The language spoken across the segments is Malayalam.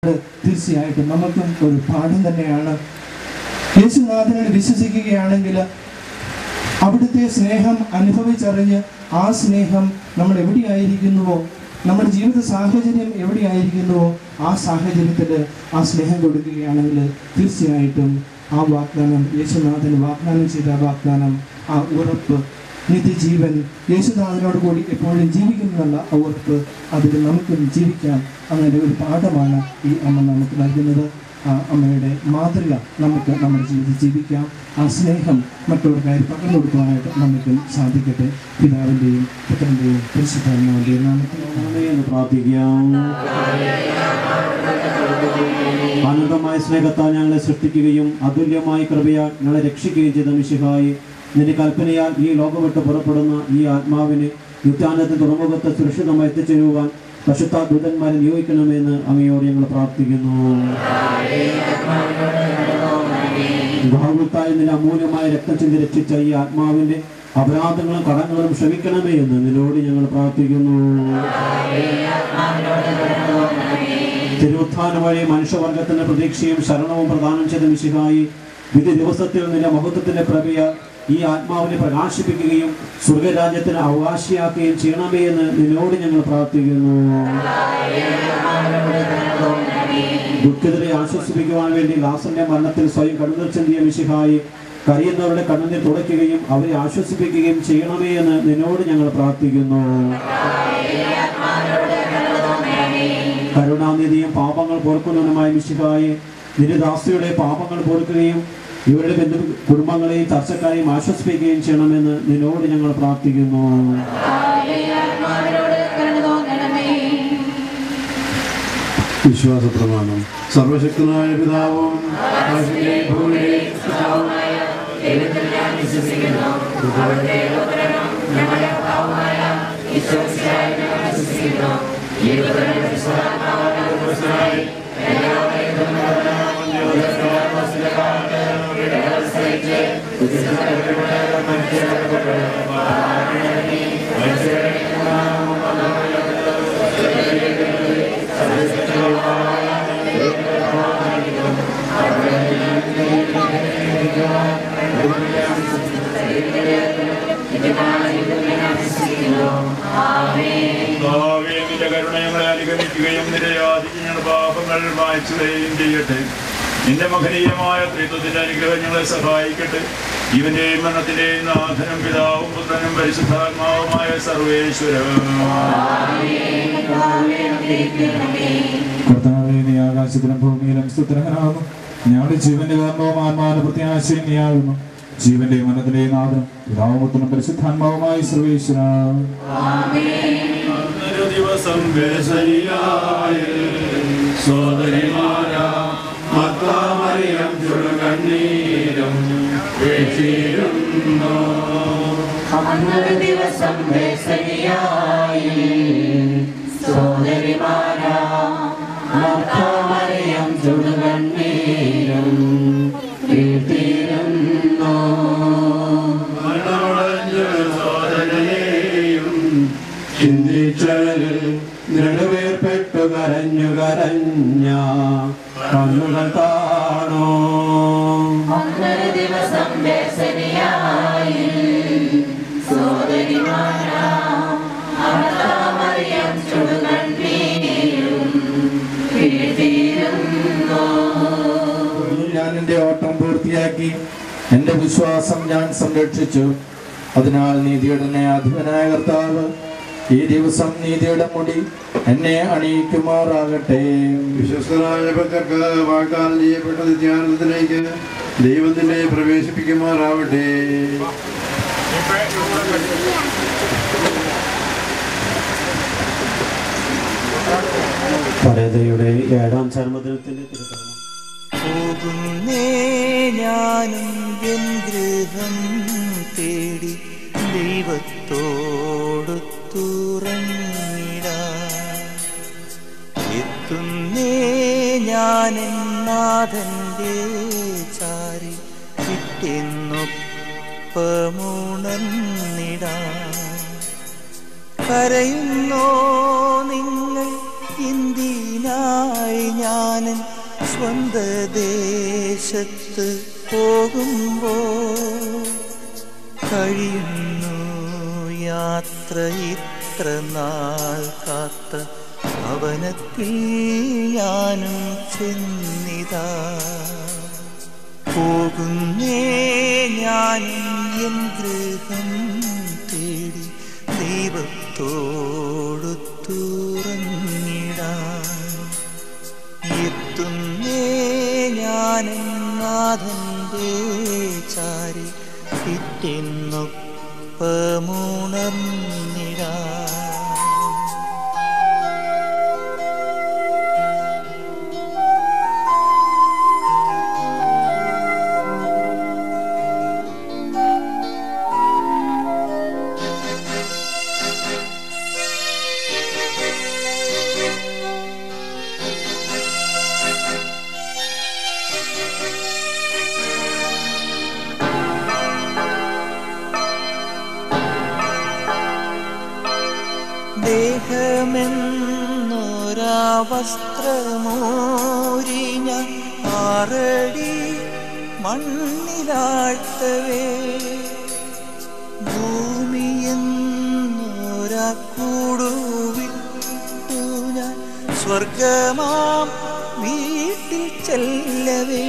തീർച്ചയായിട്ടും നമുക്കും ഒരു പാഠം തന്നെയാണ് യേശുനാഥനിൽ വിശ്വസിക്കുകയാണെങ്കിൽ അവിടുത്തെ സ്നേഹം അനുഭവിച്ചറിഞ്ഞ് ആ സ്നേഹം നമ്മൾ എവിടെയായിരിക്കുന്നുവോ നമ്മുടെ ജീവിത സാഹചര്യം എവിടെയായിരിക്കുന്നുവോ ആ സാഹചര്യത്തിൽ ആ സ്നേഹം കൊടുക്കുകയാണെങ്കിൽ തീർച്ചയായിട്ടും ആ വാഗ്ദാനം യേശുനാഥൻ വാഗ്ദാനം ചെയ്ത ആ വാഗ്ദാനം ആ ഉറപ്പ് നിത്യജീവൻ യേശുനാഥനോട് കൂടി എപ്പോഴും ജീവിക്കുന്നുള്ള ആ ഉറപ്പ് അതിൽ നമുക്കും ജീവിക്കാം അങ്ങനെ ഒരു പാഠമാണ് ഈ അമ്മ നമുക്ക് നൽകുന്നത് ആ അമ്മയുടെ മാതൃക നമുക്ക് നമ്മുടെ ജീവിതത്തിൽ ജീവിക്കാം ആ സ്നേഹം മറ്റുള്ളവർക്കായി പകർന്നു കൊടുക്കുവാനായിട്ട് നമുക്കും സാധിക്കട്ടെ പിതാവിൻ്റെയും പുത്രൻ്റെയും പരിശുദ്ധാത്മാവിൻ്റെയും നാമത്തിൽ ആമേൻ എന്ന് പ്രാർത്ഥിക്കാം അനന്തമായ സ്നേഹത്താൽ ഞങ്ങളെ സൃഷ്ടിക്കുകയും അതുല്യമായ കൃപയാൽ ഞങ്ങളെ രക്ഷിക്കുകയും ചെയ്ത മിശിഹായി നിന്റെ കൽപ്പനയാൽ ഈ ലോകം വിട്ട് പുറപ്പെടുന്ന ഈ ആത്മാവിനെ യുദ്ധാനത്തിന് തുറമുഖത്ത് സുരക്ഷിതമായി എത്തിച്ചേരുവാൻ പശുത്താ ദൂതന്മാരെ നിയോഗിക്കണമെന്ന് അങ്ങയോട് ഞങ്ങൾ പ്രാർത്ഥിക്കുന്നു ഗാഹുത്തായി നിന്റെ അമൂല്യമായ രക്തം ചിന്തി രക്ഷിച്ച ഈ ആത്മാവിന്റെ അപരാധങ്ങളും കടങ്ങളും ക്ഷമിക്കണമേ എന്ന് നിന്നോട് ഞങ്ങൾ പ്രാർത്ഥിക്കുന്നു തിരുവുത്ഥാനം വഴി മനുഷ്യവർഗത്തിന്റെ പ്രതീക്ഷയും ശരണവും പ്രദാനം ചെയ്ത മിശിഹായി വിധി ദിവസത്തിൽ നിന്റെ മഹത്വത്തിന്റെ പ്രഭയ ഈ ആത്മാവിനെ പ്രകാശിപ്പിക്കുകയും സ്വർഗരാജ്യത്തിന് അവകാശിയാക്കുകയും ചെയ്യണമേ എന്ന് നിന്നോട് ഞങ്ങൾ പ്രാർത്ഥിക്കുന്നു ദുഃഖിതരെ ആശ്വസിപ്പിക്കുവാൻ വേണ്ടി ദാസന്റെ മരണത്തിൽ സ്വയം കണ്ണുനീർ ചെന്തിയ മിശിഹായി കരയുന്നവരുടെ കണ്ണുനീർ തുടയ്ക്കുകയും അവരെ ആശ്വസിപ്പിക്കുകയും ചെയ്യണമേ എന്ന് നിന്നോട് ഞങ്ങൾ പ്രാർത്ഥിക്കുന്നു കരുണാനിധിയും പാപങ്ങൾ പൊറുക്കുന്നതിനുമായ മിശിഹായി നിന്റെ ദാസിയുടെ പാപങ്ങൾ പൊറുക്കുകയും ഇവരുടെ ബന്ധു കുടുംബങ്ങളെയും ചർച്ചക്കാരെയും ആശ്വസിപ്പിക്കുകയും ചെയ്യണമെന്ന് നിന്നോട് ഞങ്ങൾ പ്രാർത്ഥിക്കുന്നു വിശ്വാസ പ്രമാണം സർവശക്തനായ പിതാവും ആകാശത്തിലെയും ഭൂമിയിലെയും പിതാവുമായ ദൈവത്തിൽ ഞാൻ വിശ്വസിക്കുന്നു അവിടുത്തെ പുത്രനും ഞങ്ങളുടെ പിതാവുമായ ഈശോമിശിഹായിൽ ഞാൻ വിശ്വസിക്കുന്നു ഈ പുത്രൻ വിശ്വാത്മാവായ ക്രിസ്തുവായി എല്ലാവരെയും കർത്താവേ, നിന്റെ കരുണ ഞങ്ങളെ അനുഗമിക്കുകയും നിന്റെ യാതിക്ക് പാപങ്ങൾ മായ്ച്ചുകയും ചെയ്യട്ടെ നിന്റെ മഹനീയമായ ത്രിത്വത്തിന്റെ അനുഗ്രഹം ഞങ്ങളെ സഹായിക്കട്ടെ ഇവന്റെയും മരണത്തിന്റെയും നാഥനും പിതാവും പുത്രനും പരിശുദ്ധാത്മാവുമായ സർവേശ്വരം കർത്താവേ നീ ആകാശത്തിലും ഭൂമിയിലും സ്തുത്രഹനാകുന്നു ഞങ്ങളുടെ ജീവന്റെ കാരണവും ആത്മാവിന്റെ പ്രത്യാശയും നീയാകുന്നു ജീവന്റെ മനത്തിലെ നാഥനും പിതാവുമത്തിനും പരിശുദ്ധാത്മാവുമായി സർവേശ്വര അന്നൊരു ദിവസം വേസരിയായ സോദരിമാരാ മത്താമറിയം ചുടുകണ്ണീരും വീഴ്ചിരുന്നു അന്നൊരു ദിവസം വേസരിയായി സോദരിമാരാ മർത്താമറിയം ചുടുകണ്ണീരും വീട്ടിരുന്നു മരണമടഞ്ഞ സോദരനെയും ചിന്തിച്ചവരിൽ നെടുവേർപ്പെട്ടു കരഞ്ഞു കരഞ്ഞ കണ്ണുകൾ താണോ അന്നൊരു ദിവസം വേസരിയായി സോദരിമാരാ മർത്താമറിയം ചുടുകണ്ണീരും വീട്ടിരുന്നു ഞാൻ എൻ്റെ ഓട്ടം പൂർത്തിയാക്കി എൻ്റെ വിശ്വാസം ഞാൻ സംരക്ഷിച്ചു അതിനാൽ നീതിയുടെ ന്യായാധിപനായ കർത്താവ് ഈ ദിവസം നീതിയുടെ മുടി എന്നെ അണിയിക്കുമാറാകട്ടെ വിശ്വസ്തരായ ഭക്തർക്ക് വാഗ്ദാനം ചെയ്യപ്പെട്ട നിത്യാനന്ദത്തിലേക്ക് ദൈവത്തിനെ പ്രവേശിപ്പിക്കുമാറാവട്ടെ പരതയുടെ ഏഴാം ചർമ്മദിനത്തിന്റെ തിരുത്തരണം പോകുന്നേ ഞാനും എൻ ഗൃഹം തേടി ദൈവത്തോടു തുറന്നിടാ എത്തുന്നേ ഞാൻ നാഥന്റെ ചാരി കിട്ടുന്നൊപ്പമുണർന്നിടാ കരയുന്നോ നിങ്ങൾ എന്തിനായി ഞാൻ സ്വന്ത ദേശത്ത് പോകുമ്പോൾ കഴിയുന്നു യാത്ര ഇത്ര നാൾ കാത്ത ഭവനത്തിൽ ഞാനും ചെന്നിതാ പോകുന്നേ ഞാനും എൻ ഗൃഹം തേടി ദൈവത്തോടു തുറന്നിടാൻ എത്തുന്നേ ഞാനും നാഥന്റെ ചാരി പിറ്റെന്നൊപ്പമുണർന്നിടാൻ ദേഹമെന്നൊരാ വസ്ത്രമോരി ഞാൻ ആറടി മണ്ണിലാഴ്ത്തവേ ഭൂമിയെന്നൊരാ കൂടുവിട്ടു ഞാൻ സ്വർഗമാം വീട്ടിൽ ചെല്ലവേ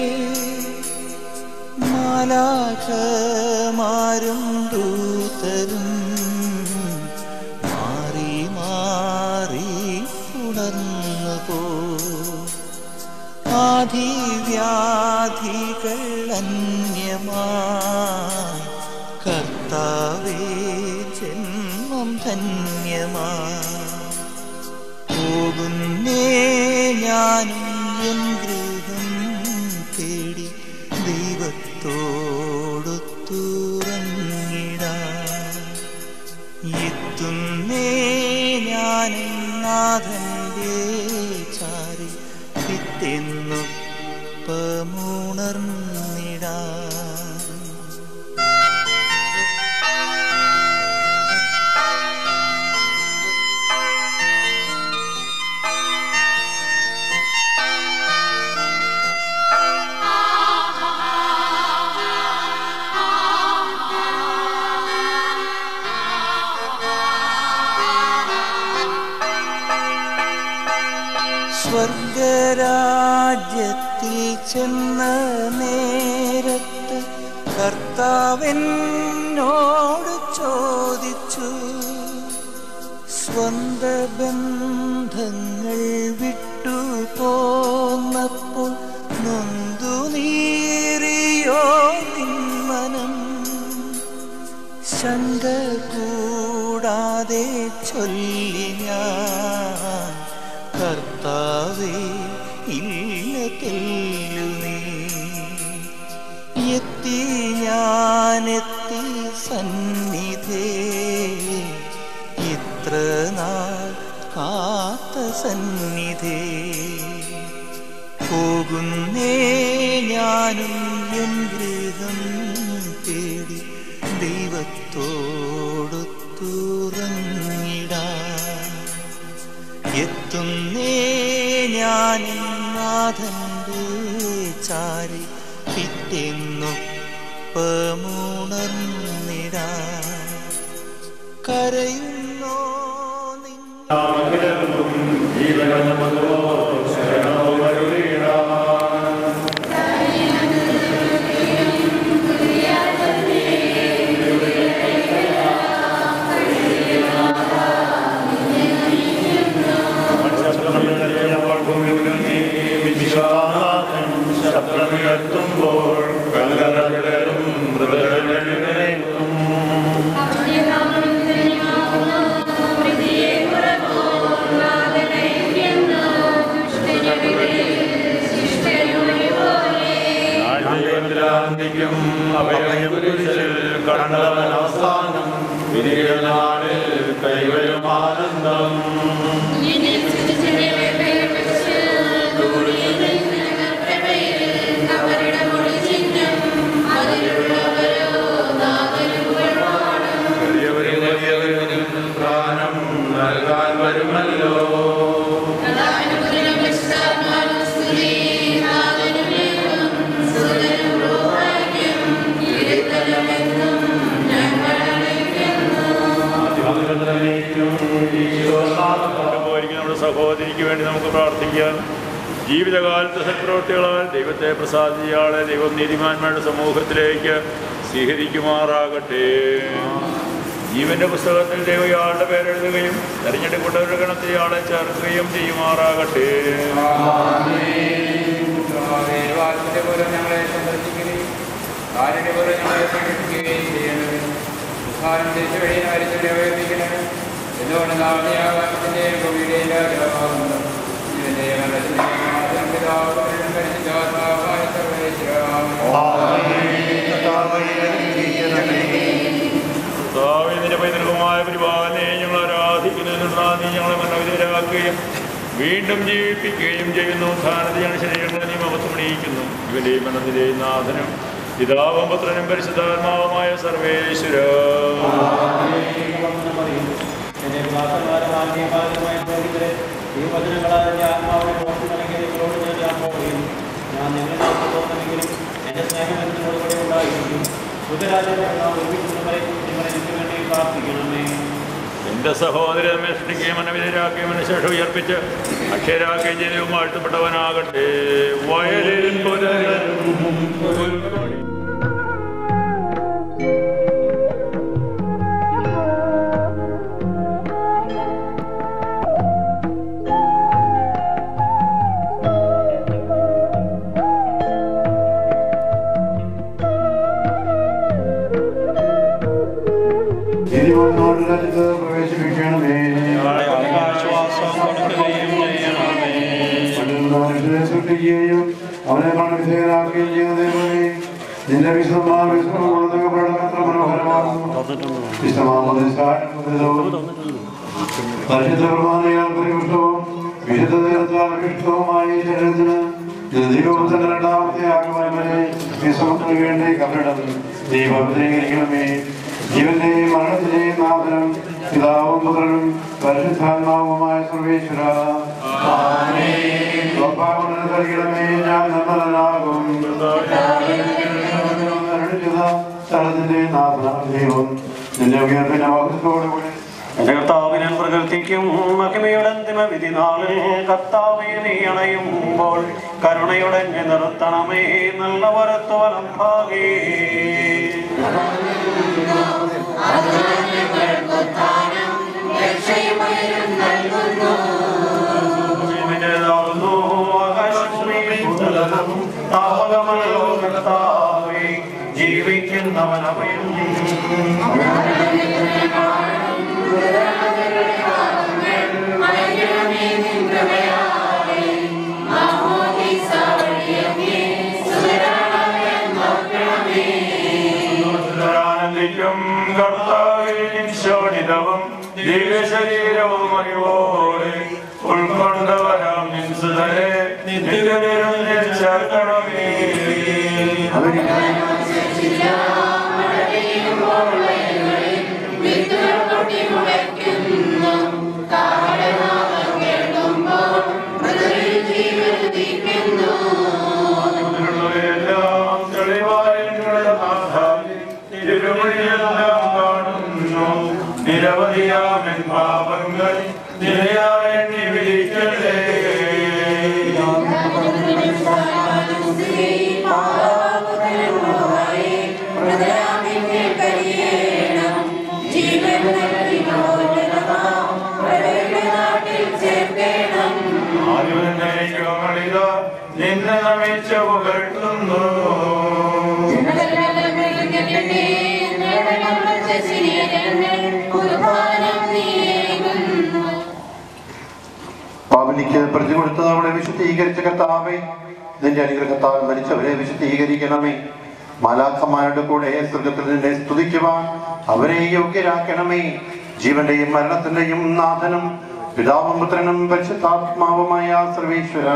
മാലാഖമാരും ദൂതരും മാറി മാറി ഉണർന്നു പോ ആധിവ്യാധികൾ അന്യമായി കർത്താവേ ജന്മം ധന്യമായി പോകുന്നേ ഞാനും എൻ ഗൃഹം തേടി ദൈവത്തോടു തുറങ്ങിടാൻ എത്തുന്നേ ഞാനും നാഥന്റെ ചാരി പിറ്റെന്നൊപ്പമുണർന്നിടാൻ സ്വർഗരാജ്യത്തിൽ ചെന്ന നേരത്ത് കർത്താവെന്നോട് ചോദിച്ചു സ്വന്ത ബന്ധങ്ങൾ വിട്ടു പോന്നപ്പോൾ നൊന്തു നീറിയോ നിന്മനം ശങ്ക കൂടാതെ ചൊല്ലി ഞാൻ കർത്താവേ ഇല്ല തെല്ലുമേ എത്തി ഞാനെത്തി സന്നിധേ ഇത്ര നാൾ കാത്ത സന്നിധേ പോകുന്നേ ഞാനും എൻ ഗൃഹം തേടി ദൈവത്തോടു തുറങ്ങിടാൻ എത്തുന്നേ ഞാനും നാഥന്റെ ചാരി പിറ്റെന്നൊപ്പമുണർന്നിടാൻ കരയുന്നോ നിങ്ങൾ ശബ്ദമുയർത്തുമ്പോൾ കലകലകളും മൃതകലകളും ും അഭയപുരുഷിൽ കണ്ടവൻ അവസാനം വിധികളാളിൽ കൈവരും ആനന്ദം വലിയവരും വലിയവരും പ്രാണം നൽകാൻ വരുമല്ലോ പ്രാർത്ഥിക്കാം ജീവിതകാലത്ത് സൽപ്രവൃത്തികളാൽ ദൈവത്തെ പ്രസാദിച്ചയാളെ ദൈവം നീതിമാന്മാരുടെ സമൂഹത്തിലേക്ക് സ്വീകരിക്കുമാറാകട്ടെ ജീവന്റെ പുസ്തകത്തിൽ ദൈവയാളുടെ പേരെഴുതുകയും തെരഞ്ഞെടുക്കപ്പെട്ടവരുടെ ഗണത്തിൽ ഇയാളെ ചേർക്കുകയും ചെയ്യുമാറാകട്ടെ വാക്കിന്റെ പോലെ ഞങ്ങളെ സന്ദർശിക്കുകയും കാലിന്റെ പോലെ ഞങ്ങളെ സംരക്ഷിക്കുകയും ചെയ്യണമേ ഉദ്ധാനം ദേശ വഴി മരിച്ചവരെ അവയർപ്പിക്കണമേ എന്തുകൊണ്ട് നാളെയാകാശത്തിന്റെ ഭൂമിയുടെയും രാജാവാകുന്നു ഇതിന്റെ മരണത്തിന്റെയും പിതാവും പരിശുദ്ധാത്മാവായ കർത്താവിന്റെ പൈതൃകമായ പരിപാലനെ ഞങ്ങൾ ആരാധിക്കുന്നതിനുള്ള നീ ഞങ്ങളെ മരണവിധേയരാക്കുകയും വീണ്ടും ജീവിപ്പിക്കുകയും ചെയ്യുന്നു ധാനത്തെ ഞങ്ങൾ ശരീരങ്ങളെ നീ മഹത്വമണിയിക്കുന്നു ഇവന്റെയും മരണത്തിന്റെയും നാഥനും പിതാവും പുത്രനും പരിശുദ്ധാത്മാവുമായ സർവേശ്വര എന്റെ പ്രാർത്ഥനകാലമായ ദീപാലമായ പ്രവൃത്തികളെ ഈ വചനങ്ങളാൽ എൻ്റെ ആത്മാവിനെ മോക്ഷം നൽകിയ നിങ്ങളോട് ഞാൻ യാത്ര പറയുന്നു ഞാൻ നിങ്ങളുടെ തോന്നുമെങ്കിലും എൻ്റെ സ്നേഹം എന്നോട് കൂടെ ഉണ്ടായിരിക്കും സുഖരാജനെ ഒരുമിച്ചുള്ളവരെ നിങ്ങൾ എനിക്ക് വേണ്ടി പ്രാർത്ഥിക്കണമേ എന്റെ സഹോദരൻ അന്വേഷിക്കുകയും മനവിധേയരാക്കുകയും മനുഷ്യരുടെ ഉയർപ്പിച്ച് അക്ഷരാക്കുകയും ചെയ്തവും വാഴ്ത്തപ്പെട്ടവനാകട്ടെ വയലിൽ പുലരും പുൽക്കൊടി. തിരുവനന്തപുരം രാജ്യത്ത് പ്രവേശിപ്പിക്കണമേ മനുഷ്യരെ സൃഷ്ടിക്കുകയും അവനെ മണവിധേയനാക്കുകയും ചെയ്യുന്ന ദൈവമേ നിന്റെ വിശുദ്ധമായ വിശ്വമുള്ളതൊക്കെ എത്ര മനോഹരമാകുന്നു വിശുദ്ധമാമതിശാലും പരിശുദ്ധ കുർബാനയാൽ പരിപുഷ്ടവും വിശുദ്ധ നേരത്താൽ വിഷ്ടവുമായ ഈ ശരീരത്തിന് ദൈവത്തിന്റെ രണ്ടാമത്തെ ആഗമനമനെ വിശ്വത്തിന് വേണ്ടി കബരിടം നീ പവിത്രീകരിക്കണമേ ജീവന്റെയും മരണത്തിന്റെയും നാഥനും പിതാവും പുത്രനും പരിശുദ്ധാത്മാവുമായ സർവേശ്വര സ്വഭാവത്തിന് നൽകണമേ ഞാൻ നിർമ്മലനാകും സ്ഥലത്തിന്റെ നാഥ ദൈവം നിന്റെ ഉയർപ്പിന്റെ മഹത്വത്തോടുകൂടി എന്റെ കർത്താവ് ഞാൻ പ്രകൃതിക്കും മഹിമയുടെ അന്തിമ വിധി നാളിൽ കർത്താവെ നീ അണയുമ്പോൾ കരുണയുടെ എന്നെ നിർത്തണമേ നല്ല വരത്തു വലം ഭാഗേ ഭൂമിയിലേതാവുന്നു ആകാശഭൂമി ഭൂതലം താവകമല്ലോ കർത്താവേ ജീവിക്കുന്നവനവയും ആനന്ദിക്കും കർത്താവിൻ ശോണിതവും ദിവ്യശരീരവും അറിവോടെ ഉൾക്കൊണ്ടവരാം നിൻസുതരെ നിത്യനിരഞ്ജൻ ചേർക്കണമേ അതിനുള്ളവയെല്ലാം തെളിവായ നിങ്ങളുടെ നാഥാ, തിരുമൊഴിയെല്ലാം കാണുന്നു നിരവധിയാമൻ പാപങ്ങൾ നിലയായ എണ്ണി വിളിക്കട്ടെ ആയുധനയിക്കോളിത നിന്നെ നമിച്ചു പുകഴ്ത്തുന്നു പാവനിക്ക് പ്രതി കൊടുത്തത് അവളെ വിശുദ്ധീകരിച്ച കർത്താവേ നിന്റെ അനുഗ്രഹത്താൽ മരിച്ചവരെ വിശുദ്ധീകരിക്കണമേ മാലാഖമാരുടെ കൂടെ സ്വർഗത്തിൽ നിന്നെ സ്തുതിക്കുവാൻ അവരെ യോഗ്യരാക്കണമേ ജീവന്റെയും മരണത്തിന്റെയും നാഥനും പിതാവും പുത്രനും പരിശുദ്ധാത്മാവുമായ സർവീശ്വര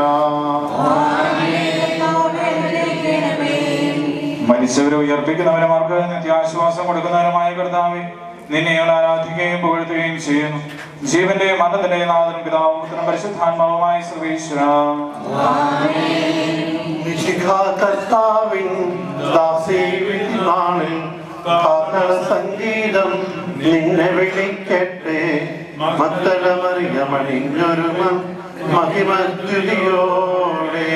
മരിച്ചവരെ ഉയർപ്പിക്കുന്നവരമാർക്ക് നിത്യാശ്വാസം കൊടുക്കുന്നവരുമായ കർത്താവെ നിന്നെ ഞങ്ങൾ ആരാധിക്കുകയും പുകഴ്ത്തുകയും ചെയ്യുന്നു ജീവന്റെ മരണത്തിന്റെ നാഥനും പിതാവും പുത്രനും പരിശുദ്ധാത്മാവുമായ സർവീശ്വര കർത്താവിൻ ദാസീവിനാളിൽ കാഹള സംഗീതം നിന്നെ വിളിക്കട്ടെ മത്തളമറിയമണിഞ്ഞൊരു മഹിമദ്യുതിയോടെ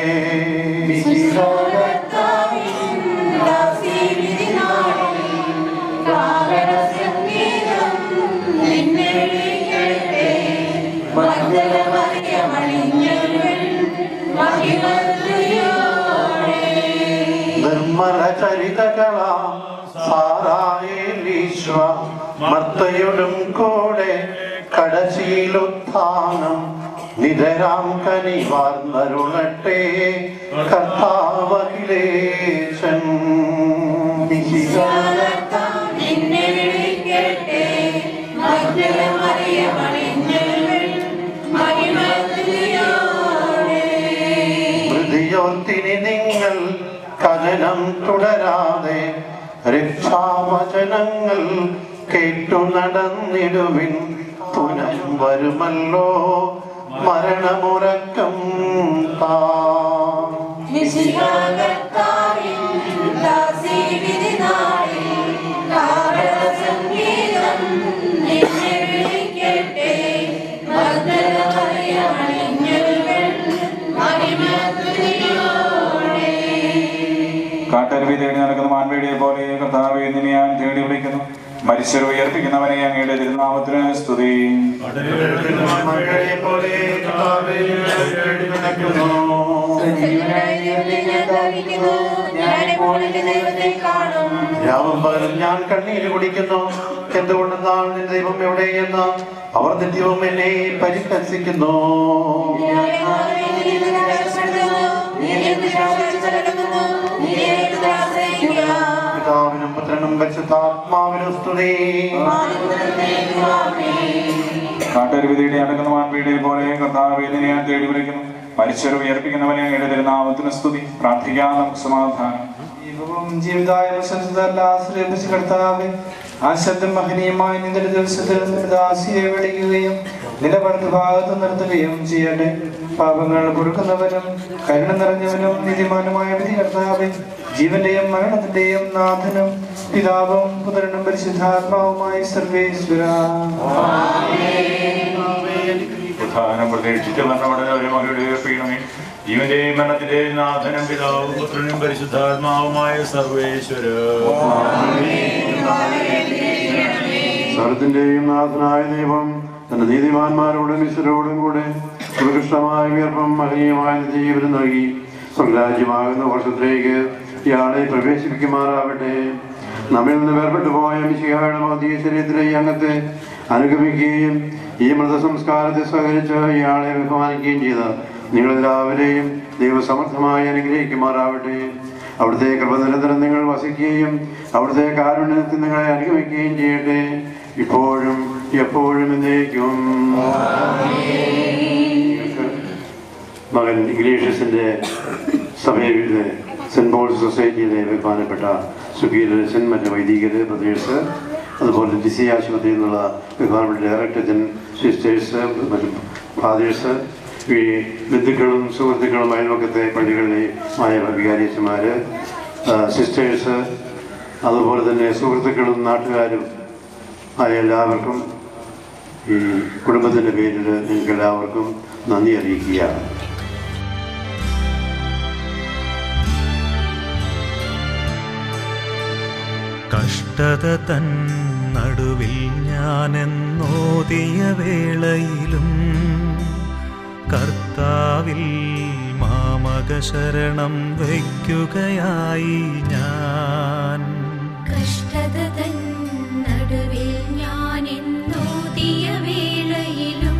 നിർമ്മല ചരിതകളാം സാറായേലീശ്വ മർത്തയോടും കൂടെ കടശീലുത്ഥാനം നിതരാം കനിവാർന്നരുളട്ടെ കർത്താവകിലേശൻ ഹൃദയോത്തിനി നിങ്ങൾ കഥനം തുടരാതെ രക്ഷാവചനങ്ങൾ കേട്ടു നടന്നിടുവിൻ പുനം വരുമല്ലോ മരണമുറക്കം താ കാട്ടരുവി തേടി നടക്കുന്ന മാൻവേടിയെ പോലെ കർത്താവെ നിന്നെ ഞാൻ തേടി വിളിക്കുന്നു മരിച്ചവർ ഉയർപ്പിക്കുന്നവനെ അങ്ങയുടെ തിരുനാമത്തിന് സ്തുതി മകളെ പോലെ കർത്താവേ, തേടി നടക്കുന്നു. രാവും പകലും ഞാൻ കണ്ണീര് കുടിക്കുന്നു എന്തുകൊണ്ടെന്നാൽ നിന്റെ ദൈവം എവിടെയെന്ന് അവർ നിത്യവും എന്നെ പരിഹസിക്കുന്നു പിതാവിനും പുത്രനും പരിശുദ്ധാത്മാവിനും സ്തുതി കാട്ടരുവി തേടി നടക്കുന്ന മാൻവേടിയെ പോലെ കർത്താവെ നിന്നെ ഞാൻ തേടി വിളിക്കുന്നു മരിച്ചവർ ഉയർപ്പിക്കുന്നവനെ അങ്ങയുടെ തിരുനാമത്തിന് സ്തുതി പ്രാർത്ഥിക്കാം നമുക്ക് സമാധാനം ദൈവവും ജീവിതായ ആശ്രയിപ്പിച്ച് കർത്താവെ ആ ശബ്ദം മഹനീയമായ നിന്റെ ദിവസത്തിൽ നിന്റെ ദാസിയെ വിളിക്കുകയും നിന്റെ വലത്ത് ഭാഗത്ത് നിർത്തുകയും ചെയ്യട്ടെ പാപങ്ങൾ പൊറുക്കുന്നവനും കരുണ നിറഞ്ഞവനും നീതിമാനുമായ വിധി കർത്താവെ ജീവന്റെയും മരണത്തിന്റെയും നാഥനും പിതാവും പുത്രനും പരിശുദ്ധാത്മാവുമായ സർവേശ്വര പ്രധാനം പ്രതീക്ഷിച്ച മരണമടനെ ഒരു മകളുടെ ഉയർപ്പിക്കണമേ ജീവന്റെയും മരണത്തിന്റെയും നാഥനും പിതാവും പുത്രനും പരിശുദ്ധാത്മാവുമായ സർവേശ്വര സർവത്തിന്റെയും നാഥനായ ദൈവം തന്റെ നീതിമാന്മാരോടും ഈശ്വരോടും കൂടെ സുരക്ഷിതമായ ഉയർപ്പം മഹനീയമായ ജീവനം നൽകി സ്വരാജ്യമാകുന്ന വർഷത്തിലേക്ക് ഇയാളെ പ്രവേശിപ്പിക്കുമാറാവട്ടെ നമ്മിൽ നിന്ന് വേർപെട്ടു പോയ മിശിഹായുടെ മഹതീയ ശരീരത്തിലെ ഈ അംഗത്തെ അനുഗമിക്കുകയും ഈ മൃതസംസ്കാരത്തെ സഹകരിച്ച് ഇയാളെ ബഹുമാനിക്കുകയും ചെയ്ത നിങ്ങളെല്ലാവരെയും ദൈവസമർത്ഥമായി അനുഗ്രഹിക്കുമാറാവട്ടെ അവിടുത്തെ കൃപ നിരന്തരം നിങ്ങൾ വസിക്കുകയും അവിടുത്തെ കാരുണ്യത്തിൽ നിങ്ങളെ അനുഗമിക്കുകയും ചെയ്യട്ടെ ഇപ്പോഴും എപ്പോഴും എന്നേക്കും മകൻ ഇംഗ്ലീഷസിന്റെ സഭയിലെ സെന്റ് പോൾസ് സൊസൈറ്റിയിലെ ബഹുമാനപ്പെട്ട സുഗീരൻ മറ്റ് വൈദികര് ബ്രദേഴ്സ് അതുപോലെ ഡിസി ആശുപത്രിയിൽ നിന്നുള്ള ബഹുമാനപ്പെട്ട ഡയറക്ടർ സിസ്റ്റേഴ്സ് മറ്റ് ഫാദേഴ്സ് ഈ ബന്ധുക്കളും സുഹൃത്തുക്കളും അയൽവക്കത്തെ പള്ളികളിലെ മായ വികാരിയച്ചന്മാര് സിസ്റ്റേഴ്സ് അതുപോലെ തന്നെ സുഹൃത്തുക്കളും നാട്ടുകാരും ആയ എല്ലാവർക്കും ഈ കുടുംബത്തിൻ്റെ പേരിൽ നിങ്ങൾക്ക് എല്ലാവർക്കും നന്ദി അറിയിക്കുകയാണ് കഷ്ടത തൻ നടുവിൽ ഞാനെന്നോതിയ വേളയിലും കർത്താവിൽ മാമക ശരണം വയ്ക്കുകയായി ഞാൻ കഷ്ടത തൻ നടുവിൽ ഞാൻ എന്നോതിയ വേളയിലും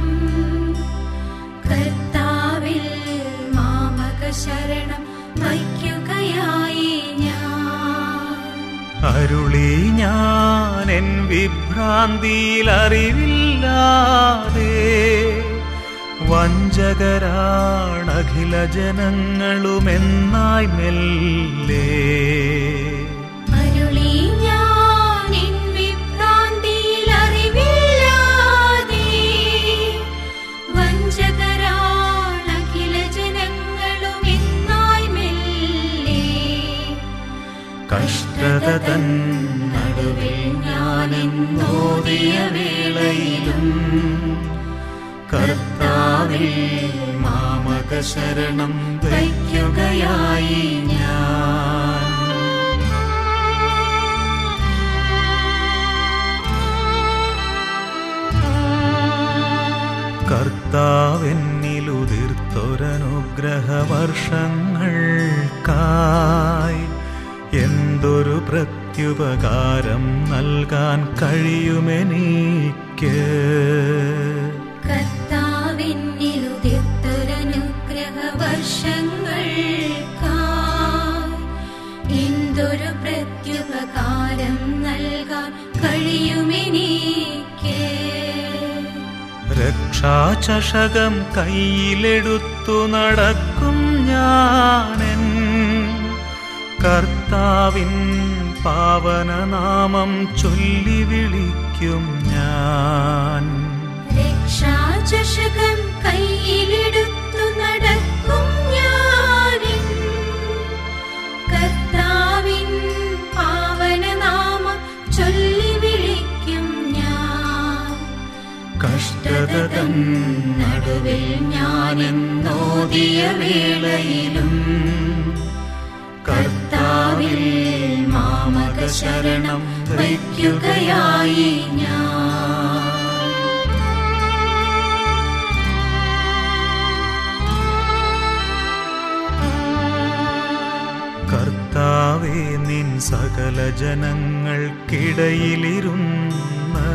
കർത്താവിൽ മാമക ശരണം വയ്ക്കുകയായി ഞാൻ അരുളി ഞാൻ എൻ വിഭ്രാന്തിയിൽ അറിവില്ലാതെ വഞ്ചകരാണഖില ജനങ്ങളുമെന്നായി മെല്ലേ അരുളി ഞാൻ എൻ വിഭ്രാന്തിയിൽ അറിവില്ലാതെ വഞ്ചകരാണഖില ജനങ്ങളും എന്നായി മെല്ലെ കഷ്ടത തൻ നടുവിൽ ഞാനെന്നോതിയ വേളയിലും കർത്ത കർത്താവിൽ മാമക ശരണം വയ്ക്കുകയായി ഞാൻ കർത്താവെന്നിലുതിർത്തൊരനുഗ്രഹ വർഷങ്ങൾക്കായി എന്തൊരു പ്രത്യുപകാരം നൽകാൻ കഴിയുമെനിക്ക് കർത്താവിന്നിലുതിർത്തൊരനുഗ്രഹ വർഷങ്ങൾക്കായി എന്തൊരു പ്രത്യുപകാരം നൽകാൻ കഴിയുമെനിക്ക് രക്ഷാചഷകം കയ്യിലെടുത്തു നടക്കും ഞാനൻ കർത്താവിൻ പാവനനാമം ചൊല്ലി വിളിക്കും ഞാൻ രക്ഷാചഷകം കയ്യിലെടുത്തു നടക്കും ഞാനിൻ കർത്താവിൻ പാവനനാമം ചൊല്ലി വിളിക്കും ഞാൻ കഷ്ടതൻ നടുവിൽ ഞാനെന്നോദിയ വേളയിലും കർത്താവിൽ മാമക ശരണം വയ്ക്കുകയായി ഞാൻ കർത്താവേ നിൻ സകല ജനങ്ങൾക്കിടയിലിരുന്ന്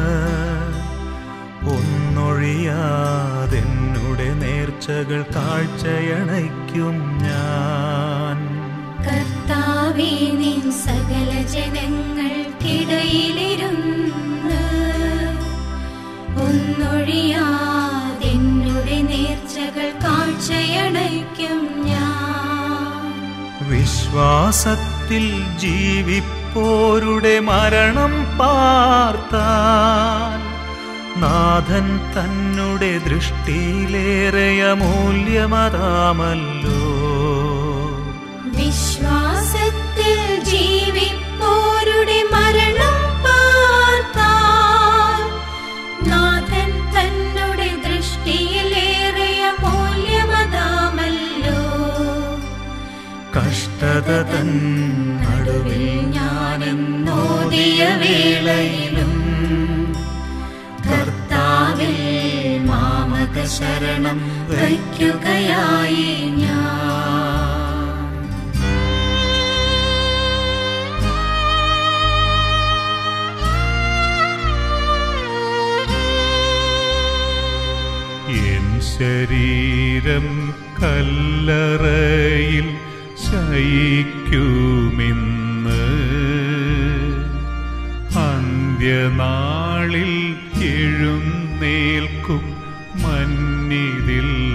ഒന്നൊഴിയാതെന്നുടെ നേർച്ചകൾ കാഴ്ചയണയ്ക്കും ഞാൻ കർത്താവേ നിൻ സകല ജനങ്ങൾക്കിടയിലിരുന്ന് ഒന്നൊഴിയാതെന്നുടെ നേർച്ചകൾ കാഴ്ചയണയ്ക്കും ഞാൻ വിശ്വാസത്തിൽ ജീവിപ്പോരുടെ മരണം പാർത്താൽ നാഥൻ തന്നുടെ ദൃഷ്ടിയിലേറെ അമൂല്യമതാമല്ലോ വിശ്വാസത്തിൽ ജീവിപ്പോരുടെ മരണം പാർത്താൽ നാഥൻ തന്നുടെ ദൃഷ്ടിയിലേറിയ മൂല്യമതാമല്ലോ കഷ്ടത തൻ നടുവിൽ ഞാനെന്നോദിയ വേളയിലും കർത്താവിൽ മാമക ശരണം വയ്ക്കുകയായി ഞാൻ എൻ ശരീരം കല്ലറയിൽ ശയിക്കുമിന്ന് അന്ത്യനാളിൽ എഴുന്നേൽക്കും മന്നിതിൽ